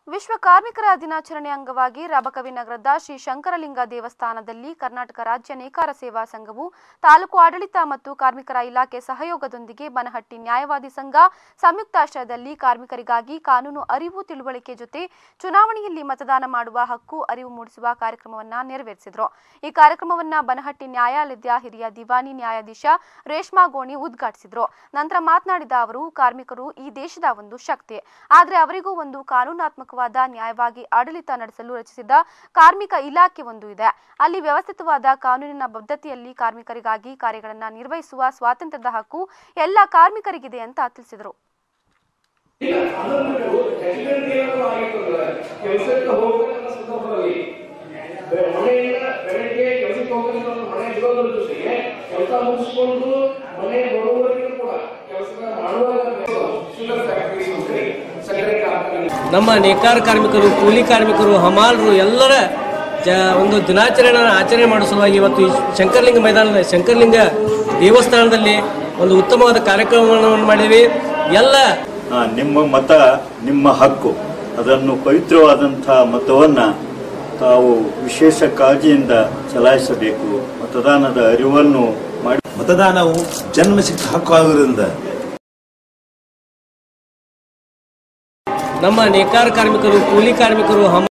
ವಿಶ್ವ ಕಾರ್ಮಿಕರ ದಿನಾಚರಣೆ ಅಂಗವಾಗಿ ರಬಕವಿ ನಗರದ ಶ್ರೀ ಶಂಕರಲಿಂಗ ದೇವಸ್ಥಾನದಲ್ಲಿ ಕರ್ನಾಟಕ ರಾಜ್ಯ ನೇಕಾರ ಸೇವಾ ಸಂಘವು ತಾಲೂಕು ಆಡಳಿತ ಮತ್ತು ಕಾರ್ಮಿಕರ ಇಲಾಖೆ ಸಹಯೋಗದೊಂದಿಗೆ ಬನಹಟ್ಟಿ ನ್ಯಾಯವಾದಿ ಸಂಘ ಸಂಯುಕ್ತಾಶ್ರಯದಲ್ಲಿ ಕಾರ್ಮಿಕರಿಗಾಗಿ ಕಾನೂನು ಅರಿವು ತಿಳುವಳಿಕೆ ಜೊತೆ ಚುನಾವಣೆಯಲ್ಲಿ ಮತದಾನ ಮಾಡುವ ಹಕ್ಕು ಅರಿವು ಮೂಡಿಸುವ ಕಾರ್ಯಕ್ರಮವನ್ನ ನೆರವೇರಿಸಿದರು ಈ ಕಾರ್ಯಕ್ರಮವನ್ನ ಬನಹಟ್ಟಿ ನ್ಯಾಯಾಲಯದ ಹಿರಿಯ ದಿವಾನಿ ನ್ಯಾಯಾಧೀಶ ರೇಷ್ಮಾ ಗೋಣಿ ಉದ್ಘಾಟಿಸಿದರು ನಂತರ ಮಾತನಾಡಿದ ಅವರು ಕಾರ್ಮಿಕರು ಈ ದೇಶದ ಒಂದು ಶಕ್ತಿ ಆದರೆ ಅವರಿಗೂ ಒಂದು ಕಾನೂನಾತ್ಮಕವಾದ ನ್ಯಾಯವಾಗಿ ಆಡಳಿತ ನಡೆಸಲು ರಚಿಸಿದ ಕಾರ್ಮಿಕ ಇಲಾಖೆ ಒಂದು ಇದೆ ಅಲ್ಲಿ ವ್ಯವಸ್ಥಿತವಾದ ಕಾನೂನಿನ ಬದ್ಧತೆಯಲ್ಲಿ ಕಾರ್ಮಿಕರಿಗಾಗಿ ಕಾರ್ಯಗಳನ್ನು ನಿರ್ವಹಿಸುವ ಸ್ವಾತಂತ್ರ್ಯದ ಹಕ್ಕು ಎಲ್ಲ ಕಾರ್ಮಿಕರಿಗಿದೆ ಅಂತ ತಿಳಿಸಿದರು ಕೆಲಸಕ್ಕೆ ಹೋಗಬೇಕಂತ ಸಂದರ್ಭದಲ್ಲಿ ಬೆ- ಮನೆಯಿಂದ ಬೆಳಗ್ಗೆ ಕೆಲಸಕ್ಕೆ ಹೋಗಬೇಕು ಅಂತ ಮನೆ ಇರೋದ್ರ ಜೊತೆಗೆ ಕೆಲಸ ಮುಗಿಸ್ಕೊಂಡು ಮನೆ ಬರುವವರೆಗೂ ಕೂಡ ಕೆಲಸ ಮಾಡುವಾಗ ಶುಗರ್ ಫ್ಯಾಕ್ಟರಿ ಅಂತೇಳಿ ಸಕ್ಕರೆ ಕಾರ್ಖಾನೆ ನಮ್ಮ ನೇಕಾರ ಕಾರ್ಮಿಕರು ಕೂಲಿ ಕಾರ್ಮಿಕರು ಹಮಾಲರು ಎಲ್ಲರ ಜ ಒಂದು ದಿನಾಚರಣೆಯನ್ನು ಆಚರಣೆ ಮಾಡುವ ಸಲುವಾಗಿ ಇವತ್ತು ಈ ಶಂಕರಲಿಂಗ ಮೈದಾನದ ಶಂಕರಲಿಂಗ ದೇವಸ್ಥಾನದಲ್ಲಿ ಒಂದು ಉತ್ತಮವಾದ ಕಾರ್ಯಕ್ರಮವನ್ನು ಮಾಡಿದ್ವಿ ಎಲ್ಲ ಆ, ನಿಮ್ಮ ಮತ ನಿಮ್ಮ ಹಕ್ಕು ಅದನ್ನು ಪವಿತ್ರವಾದಂಥ ಮತವನ್ನು ತಾವು ವಿಶೇಷ ಕಾಳಜಿಯಿಂದ ಚಲಾಯಿಸಬೇಕು ಮತದಾನದ ಅರಿವನ್ನು ಮಾಡಿ ಮತದಾನವು ಜನ್ಮ ಸಿಕ್ಕ ಹಕ್ಕು ಆಗಿರೋದ್ರಿಂದ ನಮ್ಮ ನೇಕಾರ ಕಾರ್ಮಿಕರು ಕೂಲಿ ಕಾರ್ಮಿಕರು ಹಮ